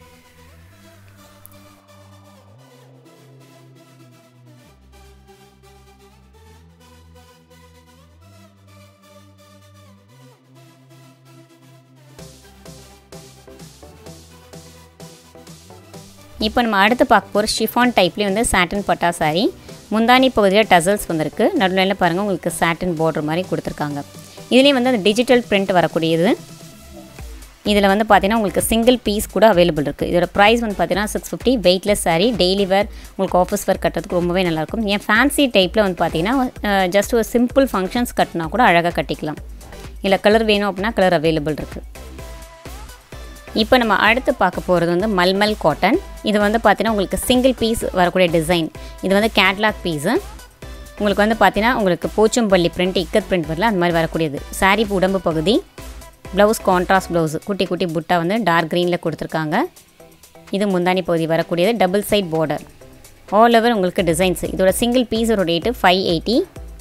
இப்போ நம்ம அடுத்து பார்க்க போகிற ஷிஃபான் டைப்லேயே வந்து சாட்டன் பட்டா சாரி முந்தானி பகுதியில் டசல்ஸ் வந்திருக்கு நடுவில் பாருங்கள் உங்களுக்கு சாட்டன் பார்டர் மாதிரி கொடுத்துருக்காங்க இதுலேயும் வந்து அந்த டிஜிட்டல் பிரிண்ட் வரக்கூடியது இதில் வந்து பார்த்தீங்கன்னா உங்களுக்கு சிங்கிள் பீஸ் கூட அவைலபிள் இருக்குது இதோட ப்ரைஸ் வந்து பார்த்தீங்கன்னா six fifty weightless saree daily wear உங்களுக்கு ஆஃபீஸ் வேர் கட்டுறதுக்கு ரொம்பவே நல்லாயிருக்கும் ஏன் ஃபேன்சி டைப்பில் வந்து பார்த்தீங்கன்னா ஜஸ்ட் ஒரு சிம்பிள் ஃபங்க்ஷன்ஸ் கட்டினா கூட அழகாக கட்டிக்கலாம் இல்லை கலர் வேணும் அப்படின்னா கலர் அவைலபிள் இருக்குது இப்போ நம்ம அடுத்து பார்க்க போகிறது வந்து மல்மல் காட்டன் இது வந்து பார்த்தீங்கன்னா உங்களுக்கு சிங்கிள் பீஸ் வரக்கூடிய டிசைன் இது வந்து கேட்லாக் பீஸு உங்களுக்கு வந்து பார்த்தீங்கன்னா உங்களுக்கு போச்சம்பள்ளி பிரிண்ட் இக்கத் பிரிண்ட் வரல அந்த மாதிரி வரக்கூடியது சாரீ உடம்பு பகுதி ப்ளவுஸ் கான்ட்ராஸ்ட் ப்ளவுஸ் குட்டி குட்டி புட்டா வந்து டார்க் க்ரீனில் கொடுத்துருக்காங்க இது முந்தானி பகுதி வரக்கூடியது double side border all over உங்களுக்கு டிசைன்ஸ் இதோட சிங்கிள் பீஸோட ரேட்டு ஃபைவ் எயிட்டி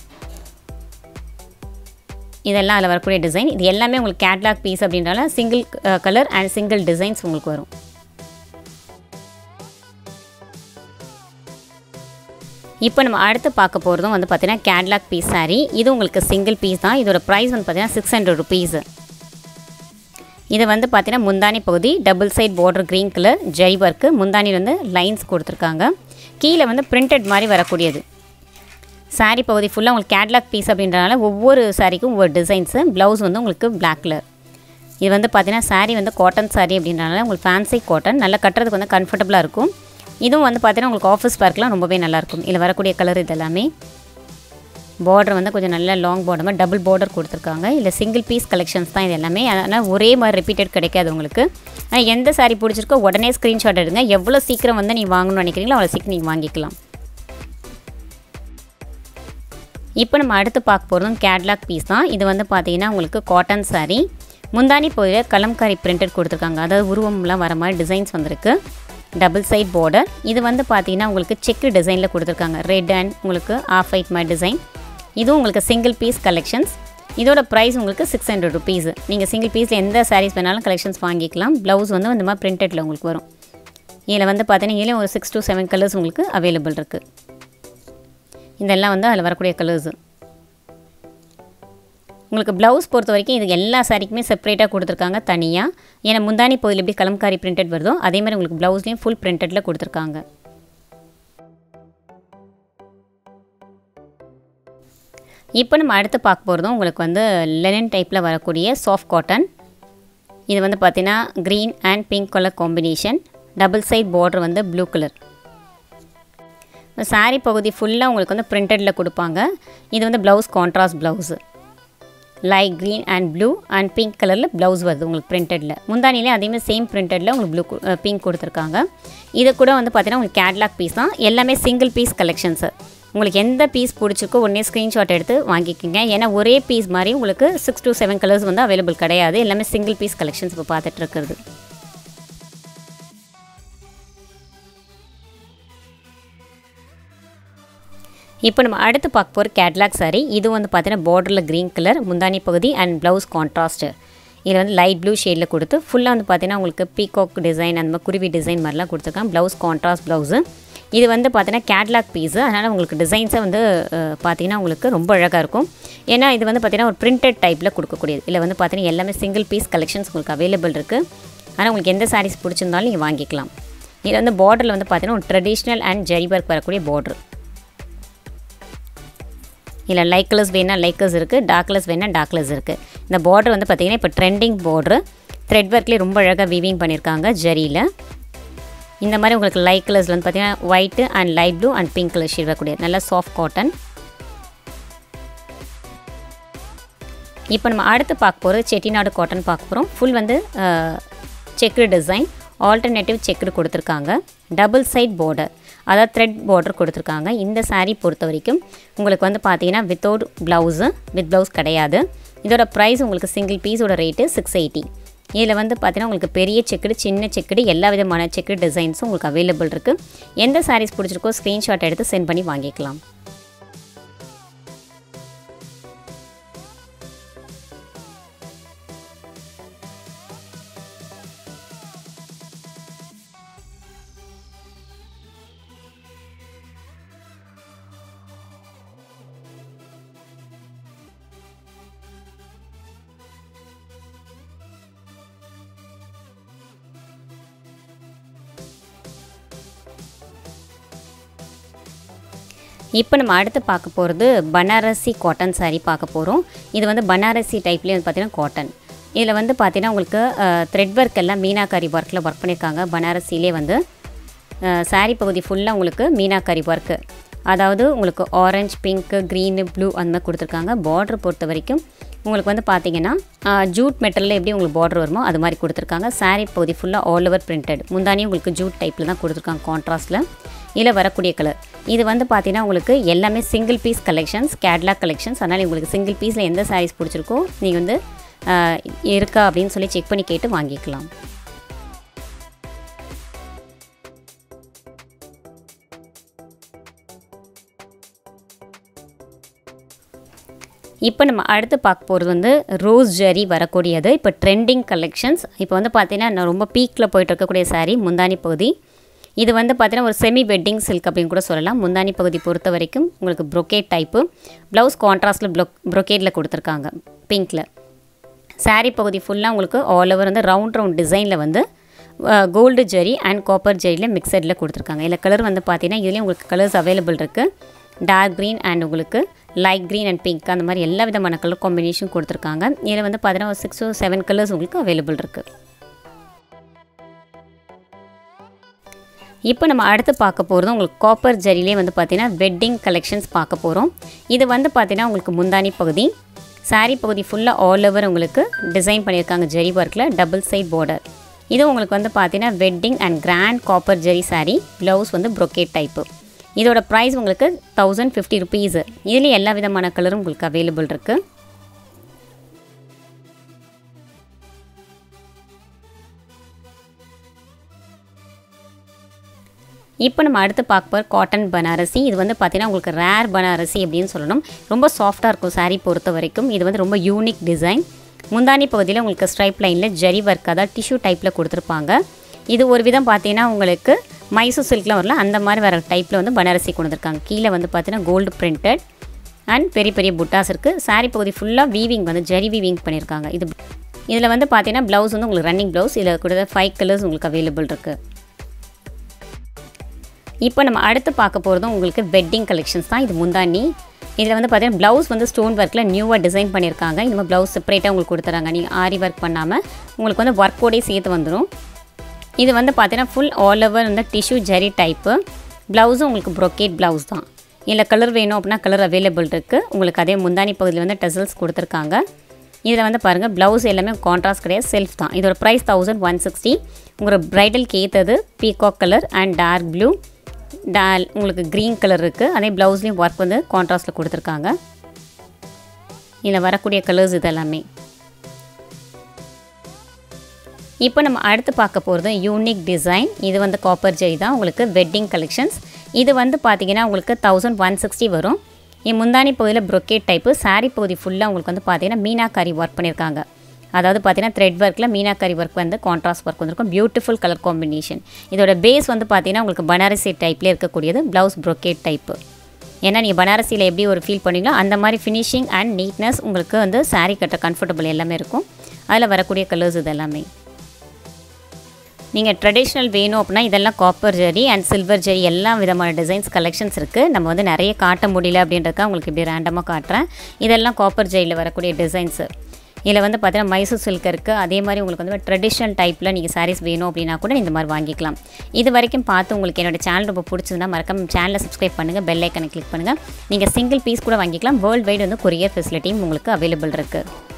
இதெல்லாம் அதில் வரக்கூடிய டிசைன் இது எல்லாமே உங்களுக்கு கேட்லாக் பீஸ் அப்படின்றால single colour and single designs உங்களுக்கு வரும் இப்போ நம்ம அடுத்து பார்க்க போகிறதும் வந்து பார்த்தீங்கன்னா கேட்லாக் பீஸ் சாரீ இது உங்களுக்கு சிங்கிள் பீஸ் தான் இதோட ப்ரைஸ் வந்து பார்த்தீங்கன்னா சிக்ஸ் ஹண்ட்ரட் ருபீஸு இது வந்து பார்த்தீங்கன்னா முந்தானி பகுதி double side border green colour ஜெய் ஒர்க்கு முந்தானி வந்து லைன்ஸ் கொடுத்துருக்காங்க கீழே வந்து பிரிண்டட் மாதிரி வரக்கூடியது சாரீ பகுதி ஃபுல்லாக உங்களுக்கு கேட்லாக் பீஸ் அப்படின்றனால ஒவ்வொரு சாரீக்கும் ஒவ்வொரு டிசைன்ஸு ப்ளவுஸ் வந்து உங்களுக்கு பிளாக் கலர் இது வந்து பார்த்தீங்கன்னா சாரீ வந்து காட்டன் சாரீ அப்படின்றனால உங்களுக்கு ஃபேன்சி காட்டன் நல்லா கட்டுறதுக்கு வந்து கம்ஃபர்டபுளாக இருக்கும் இதுவும் வந்து பார்த்தீங்கன்னா உங்களுக்கு ஆஃபீஸ் பார்க்கெலாம் ரொம்பவே நல்லாயிருக்கும் இதில் வரக்கூடிய கலர் இது எல்லாமே பார்டர் வந்து கொஞ்சம் நல்ல லாங் பார்டர் மாதிரி டபுள் பார்டர் கொடுத்துருக்காங்க இல்லை சிங்கிள் பீஸ் கலெக்ஷன்ஸ் தான் இது எல்லாமே அதனால் ஒரே மாதிரி ரிப்பீட்டட் கிடைக்காது உங்களுக்கு ஆனால் எந்த சாரீ பிடிச்சிருக்கோ உடனே ஸ்க்ரீன்ஷாட் எடுங்க எவ்வளோ சீக்கிரம் வந்து நீங்கள் வாங்கணும்னு நினைக்கிறீங்களோ அவ்வளோ சீக்கிரம் நீங்கள் வாங்கிக்கலாம் இப்போ நம்ம அடுத்து பார்க்க போகிறதும் கேட்லாக் பீஸ் தான் இது வந்து பார்த்தீங்கன்னா உங்களுக்கு காட்டன் saree முந்தானி போயில் கலம்காரி பிரிண்டட் கொடுத்துருக்காங்க அதாவது உருவம்லாம் வர மாதிரி டிசைன்ஸ் வந்திருக்கு டபுள் சைட் border இது வந்து பார்த்தீங்கன்னா உங்களுக்கு செக்கு டிசைனில் கொடுத்துருக்காங்க ரெட் அண்ட் உங்களுக்கு ஆஃப் ஒயிட் மாதிரி டிசைன் இதுவும் உங்களுக்கு சிங்கிள் பீஸ் கலெக்ஷன்ஸ் இதோட ப்ரைஸ் உங்களுக்கு சிக்ஸ் ஹண்ட்ரட் ருபீஸ் நீங்கள் சிங்கிள் பீஸில் எந்த சாரீஸ் வேணாலும் கலெக்ஷன்ஸ் வாங்கிக்கலாம் ப்ளவுஸ் வந்து இந்த மாதிரி பிரிண்டடில் உங்களுக்கு வரும் இதில் வந்து பார்த்தீங்கன்னா இதுலேயும் ஒரு சிக்ஸ் to செவன் கலர்ஸ் உங்களுக்கு அவைலபிள் இருக்குது இதெல்லாம் வந்து அதில் வரக்கூடிய கலர்ஸு உங்களுக்கு ப்ளவுஸ் பொறுத்த வரைக்கும் இது எல்லா சாரிக்குமே செப்பரேட்டாக கொடுத்துருக்காங்க தனியாக ஏன்னா முந்தானி பகுதியில் எப்படி கலம்காரி பிரிண்டட் வருதோ அதே மாதிரி உங்களுக்கு ப்ளவுஸ்லேயும் ஃபுல் பிரிண்டடில் கொடுத்துருக்காங்க இப்போ நம்ம அடுத்து பார்க்க போகிறதும் உங்களுக்கு வந்து லெனின் டைப்பில் வரக்கூடிய சாஃப்ட் காட்டன் இது வந்து பார்த்தீங்கன்னா green and pink colour combination double side border வந்து ப்ளூ கலர் இந்த saree பகுதி ஃபுல்லாக உங்களுக்கு வந்து பிரிண்டடில் கொடுப்பாங்க இது வந்து blouse contrast blouse light green and blue and pink கலரில் ப்ளவுஸ் வருது உங்களுக்கு பிரிண்டடில் முந்தானிலே அதேமாதிரி சேம் பிரிண்டடில் உங்களுக்கு ப்ளூ பிங்க் கொடுத்துருக்காங்க இது கூட வந்து பார்த்தீங்கன்னா உங்களுக்கு கேட்லாக் பீஸ் தான் எல்லாமே சிங்கிள் பீஸ் கலெக்ஷன்ஸு உங்களுக்கு எந்த பீஸ் பிடிச்சிருக்கோ உடனே ஸ்க்ரீன்ஷாட் எடுத்து வாங்கிக்கோங்க ஏன்னா ஒரே பீஸ் மாதிரி உங்களுக்கு சிக்ஸ் to செவன் கலர்ஸ் வந்து அவைலபிள் கிடையாது எல்லாமே சிங்கிள் பீஸ் கலெக்ஷன்ஸ் இப்போ பார்த்துட்டு இருக்கிறது இப்போ நம்ம அடுத்து பார்க்க போகிற கேட்லாக் saree இது வந்து பார்த்தீங்கன்னா பார்டரில் க்ரீன் கலர் முந்தானி பகுதி அண்ட் ப்ளவுஸ் கான்ட்ராஸ்ட்டு இதில் வந்து லைட் ப்ளூ ஷேடில் கொடுத்து ஃபுல்லாக வந்து பார்த்தீங்கன்னா உங்களுக்கு பீகாக் டிசைன் அந்த மாதிரி குருவி டிசைன் மாதிரிலாம் கொடுத்துருக்காங்க ப்ளவுஸ் கான்ட்ராஸ்ட் ப்ளவுஸு இது வந்து பார்த்தீங்கன்னா கேட்லாக் பீஸு அதனால் உங்களுக்கு டிசைன்ஸை வந்து அஹ், பார்த்தீங்கன்னா உங்களுக்கு ரொம்ப அழகாக இருக்கும் ஏன்னா இது வந்து பார்த்தீங்கன்னா ஒரு பிரிண்டட் டைப்பில் கொடுக்கக்கூடியது இல்லை வந்து பார்த்தீங்கன்னா எல்லாமே சிங்கிள் பீஸ் கலெக்ஷன்ஸ் உங்களுக்கு அவைலபிள் இருக்குது ஆனால் உங்களுக்கு எந்த சாரீஸ் பிடிச்சிருந்தாலும் நீங்கள் வாங்கிக்கலாம் இதில் வந்து பார்டரில் வந்து பார்த்தீங்கன்னா ஒரு ட்ரெடிஷ்னல் அண்ட் ஜெரி ஒர்க் வரக்கூடிய பார்டர் இல்லை லைட் கலர்ஸ் வேணால் லைட் கலர்ஸ் இருக்குது டார்க் கலர்ஸ் வேணால் டார்க் கலர்ஸ் இருக்குது இந்த பார்டர் வந்து பார்த்திங்கன்னா இப்போ ட்ரெண்டிங் பார்டர் த்ரெட் ஒர்க்லேயே ரொம்ப அழகாக வீவிங் பண்ணியிருக்காங்க ஜரியில் இந்த மாதிரி உங்களுக்கு லைட் கலர்ஸில் வந்து பார்த்தீங்கன்னா white and light blue and pink colour shade வரக்கூடிய நல்ல சாஃப்ட் காட்டன் இப்போ நம்ம அடுத்து பார்க்க போகிறது செட்டிநாடு காட்டன் பார்க்க போகிறோம் ஃபுல் வந்து செக்குடு டிசைன் ஆல்டர்னேட்டிவ் செக்குடு கொடுத்துருக்காங்க டபுள் சைட் border அதாவது த்ரெட் border கொடுத்துருக்காங்க இந்த saree பொறுத்த வரைக்கும் உங்களுக்கு வந்து பார்த்தீங்கன்னா வித்தவுட் ப்ளவுஸு வித் ப்ளவுஸ் கிடையாது இதோட ப்ரைஸ் உங்களுக்கு சிங்கிள் பீஸோட ரேட்டு சிக்ஸ் எயிட்டி இதில் வந்து பார்த்தீங்கன்னா உங்களுக்கு பெரிய செக்குடு சின்ன செக்குடு எல்லா விதமான செக்குடு டிசைன்ஸும் உங்களுக்கு அவைலபிள் இருக்குது எந்த சாரீஸ் பிடிச்சிருக்கோ ஸ்க்ரீன்ஷாட் எடுத்து சென்ட் பண்ணி வாங்கிக்கலாம் இப்போ நம்ம அடுத்து பார்க்க போகிறது பனாரசி காட்டன் saree பார்க்க போகிறோம் இது வந்து பனாரசி டைப்லேயே வந்து பார்த்தீங்கன்னா காட்டன் இதில் வந்து பார்த்தீங்கன்னா உங்களுக்கு த்ரெட் ஒர்க் எல்லாம் மீனாக்காரி ஒர்க்கில் ஒர்க் பண்ணியிருக்காங்க பனாரசிலே வந்து saree பகுதி ஃபுல்லாக உங்களுக்கு மீனாக்காரி ஒர்க்கு அதாவது உங்களுக்கு ஆரஞ்சு பிங்க்கு க்ரீனு ப்ளூ அந்த மாதிரி கொடுத்துருக்காங்க பார்டர் பொறுத்த வரைக்கும் உங்களுக்கு வந்து பார்த்தீங்கன்னா ஜூட் மெட்டலில் எப்படி உங்களுக்கு பார்டர் வருமோ அது மாதிரி கொடுத்துருக்காங்க saree பகுதி ஃபுல்லாக ஆல் ஓவர் பிரிண்டட் முந்தானியும் உங்களுக்கு ஜூட் டைப்பில் தான் கொடுத்துருக்காங்க கான்ட்ராஸ்ட்டில் இதில் வரக்கூடிய கலர் இது வந்து பார்த்தீங்கன்னா உங்களுக்கு எல்லாமே single piece collections catalogue collections அதனால் உங்களுக்கு சிங்கிள் பீஸில் எந்த சாரீஸ் பிடிச்சிருக்கோ நீங்கள் வந்து ஆஹ், இருக்கா அப்படின்னு சொல்லி செக் பண்ணி கேட்டு வாங்கிக்கலாம் இப்போ நம்ம அடுத்து பார்க்க போகிறது வந்து ரோஸ் ஜெரி வரக்கூடியது இப்போ ட்ரெண்டிங் கலெக்ஷன்ஸ் இப்போ வந்து பார்த்தீங்கன்னா நான் ரொம்ப பீக்கில் போயிட்டு இருக்கக்கூடிய saree முந்தானி பகுதி இது வந்து பார்த்தீங்கன்னா ஒரு செமி வெட்டிங் சில்க் அப்படின்னு கூட சொல்லலாம் முந்தானி பகுதி பொறுத்த வரைக்கும் உங்களுக்கு ப்ரொக்கேட் டைப்பு ப்ளவுஸ் கான்ட்ராஸ்டில் ப்ளொ ப்ரொக்கேட்டில் கொடுத்துருக்காங்க பிங்க்கில் saree பகுதி ஃபுல்லாக உங்களுக்கு ஆல் ஓவர் வந்து ரவுண்ட் ரவுண்ட் டிசைனில் வந்து கோல்டு ஜெரி அண்ட் காப்பர் ஜெரியில் மிக்சடில் கொடுத்துருக்காங்க இதில் கலர் வந்து பார்த்தீங்கன்னா இதுலேயும் உங்களுக்கு கலர்ஸ் அவைலபிள் இருக்குது டார்க் க்ரீன் அண்ட் உங்களுக்கு லைட் க்ரீன் அண்ட் பிங்க் அந்த மாதிரி எல்லா விதமான கலர் காம்பினேஷன் கொடுத்துருக்காங்க இதில் வந்து பார்த்தீங்கன்னா ஒரு சிக்ஸ் செவன் கலர்ஸ் உங்களுக்கு அவைலபிள் இருக்குது இப்போ நம்ம அடுத்து பார்க்க போகிறது உங்களுக்கு காப்பர் ஜரிலே வந்து பார்த்தீங்கன்னா வெட்டிங் கலெக்ஷன்ஸ் பார்க்க போகிறோம் இது வந்து பார்த்தீங்கன்னா உங்களுக்கு முந்தானி பகுதி saree பகுதி ஃபுல்லாக ஆல் ஓவர் உங்களுக்கு டிசைன் பண்ணியிருக்காங்க ஜெரி ஒர்க்கில் டபுள் சைட் border இது உங்களுக்கு வந்து பார்த்தீங்கன்னா wedding and grand copper zari saree blouse வந்து brocade டைப்பு இதோட ப்ரைஸ் உங்களுக்கு தௌசண்ட் ஃபிஃப்டி ருபீஸு இதுலேயே எல்லா விதமான கலரும் உங்களுக்கு அவைலபிள் இருக்குது இப்போ நம்ம அடுத்து பார்க்க போகிற காட்டன் பனாரசி இது வந்து பார்த்தீங்கன்னா உங்களுக்கு ரேர் பனாரசி அப்படின்னு சொல்லணும் ரொம்ப சாஃப்டாக இருக்கும் saree பொறுத்த வரைக்கும் இது வந்து ரொம்ப யூனிக் டிசைன் முந்தானி பகுதியில் உங்களுக்கு ஸ்ட்ரைப் லைனில் ஜரி ஒர்க் அதாவது டிஷ்யூ டைப்பில் கொடுத்துருப்பாங்க இது ஒரு விதம் பார்த்தீங்கன்னா உங்களுக்கு மைசூர் சில்க்லாம் வரல அந்த மாதிரி வர டைப்பில் வந்து பனாரசி கொண்டு வந்திருக்காங்க கீழே வந்து பார்த்தீங்கன்னா கோல்டு பிரிண்டட் அண்ட் பெரிய பெரிய புட்டாஸ் இருக்குது saree பகுதி ஃபுல்லாக வீவிங் வந்து ஜரி வீவிங் பண்ணியிருக்காங்க இது இதில் வந்து பார்த்தீங்கன்னா ப்ளவுஸ் வந்து உங்களுக்கு ரன்னிங் ப்ளவுஸ் இதில் கூட ஃபைவ் கலர்ஸ் உங்களுக்கு அவைலபிள் இருக்குது இப்போ நம்ம அடுத்து பார்க்க போகிறதும் உங்களுக்கு வெட்டிங் கலெக்ஷன்ஸ் தான் இது முந்தானி இதில் வந்து பார்த்தீங்கன்னா ப்ளவுஸ் வந்து ஸ்டோன் ஒர்க்கில் நியூவாக டிசைன் பண்ணியிருக்காங்க இந்த மாதிரி ப்ளவுஸ் செப்பரேட்டாக உங்களுக்கு கொடுத்துறாங்க நீங்கள் ஆரி ஒர்க் பண்ணாமல் உங்களுக்கு வந்து ஒர்க்கோடே சேர்த்து வந்துடும் இது வந்து பார்த்தீங்கன்னா ஃபுல் ஆல் ஓவர் வந்து டிஷ்யூ ஜரி டைப்பு ப்ளவுஸும் உங்களுக்கு ப்ரொக்கேட் ப்ளவுஸ் தான் இதில் கலர் வேணும் அப்படின்னா கலர் அவைலபிள் இருக்குது உங்களுக்கு அதே முந்தானி பகுதியில் வந்து டசல்ஸ் கொடுத்துருக்காங்க இதில் வந்து பாருங்கள் ப்ளவுஸ் எல்லாமே கான்ட்ராஸ்ட் கிடையாது செல்ஃப் தான் இதோட ப்ரைஸ் தௌசண்ட் ஒன் சிக்ஸ்டி உங்களோட ப்ரைடலுக்கு ஏற்றது peacock colour and dark blue டால் உங்களுக்கு க்ரீன் கலர் இருக்குது அதே ப்ளவுஸ்லேயும் ஒர்க் வந்து கான்ட்ராஸ்ட்டில் கொடுத்துருக்காங்க இதில் வரக்கூடிய கலர்ஸ் இது எல்லாமே இப்போ நம்ம அடுத்து பார்க்க போகிறது யூனிக் டிசைன் இது வந்து காப்பர் ஜெய் தான் உங்களுக்கு வெட்டிங் கலெக்ஷன்ஸ் இது வந்து பார்த்தீங்கன்னா உங்களுக்கு தௌசண்ட் ஒன் சிக்ஸ்டி வரும் என் முந்தானி பகுதியில் ப்ரொக்கேட் டைப்பு saree பகுதி ஃபுல்லாக உங்களுக்கு வந்து பார்த்தீங்கன்னா மீனாக்காரி ஒர்க் பண்ணியிருக்காங்க அதாவது பார்த்தீங்கன்னா த்ரெட் ஒர்க்கில் மீனாக்காரி ஒர்க் வந்து கான்ட்ராஸ்ட் ஒர்க் வந்திருக்கும் பியூட்டிஃபுல் கலர் காம்பினேஷன் இதோட பேஸ் வந்து பார்த்தீங்கன்னா உங்களுக்கு பனாரசி டைப்லேயே இருக்கக்கூடியது ப்ளவுஸ் ப்ரொக்கேட் டைப்பு ஏன்னா நீங்கள் பனாரசியில் எப்படி ஒரு ஃபீல் பண்ணீங்களோ அந்த மாதிரி ஃபினிஷிங் அண்ட் நீட்னஸ் உங்களுக்கு வந்து saree கட்ட கம்ஃபர்டபுள் எல்லாமே இருக்கும் அதில் வரக்கூடிய கலர்ஸ் இது எல்லாமே நீங்கள் ட்ரெடிஷ்னல் வேணும் அப்படின்னா இதெல்லாம் copper zari and silver zari எல்லா விதமான டிசைன்ஸ் கலெக்ஷன்ஸ் இருக்குது நம்ம வந்து நிறைய காட்ட முடியல அப்படின்றதுக்காக உங்களுக்கு இப்படி ரேண்டமாக காட்டுறேன் இதெல்லாம் காப்பர் ஜெரியில் வரக்கூடிய டிசைன்ஸு இதில் வந்து பார்த்தீங்கன்னா மைசூர் சில்க் இருக்குது அதே மாதிரி உங்களுக்கு வந்து ட்ரெடிஷ்னல் டைப்பில் நீங்கள் சாரீஸ் வேணும் அப்படின்னா கூட இந்த மாதிரி வாங்கிக்கலாம் இது வரைக்கும் பார்த்து உங்களுக்கு என்னோட சேனல் ரொம்ப பிடிச்சதுன்னா மறக்காம சேனலை சப்ஸ்கிரைப் பண்ணுங்கள் பெல் ஐக்கனை கிளிக் பண்ணுங்கள் நீங்கள் சிங்கிள் பீஸ் கூட வாங்கிக்கலாம் வேர்ல்டு வைடு வந்து கொரியர் ஃபெசிலிட்டியும் உங்களுக்கு அவைலபிள் இருக்குது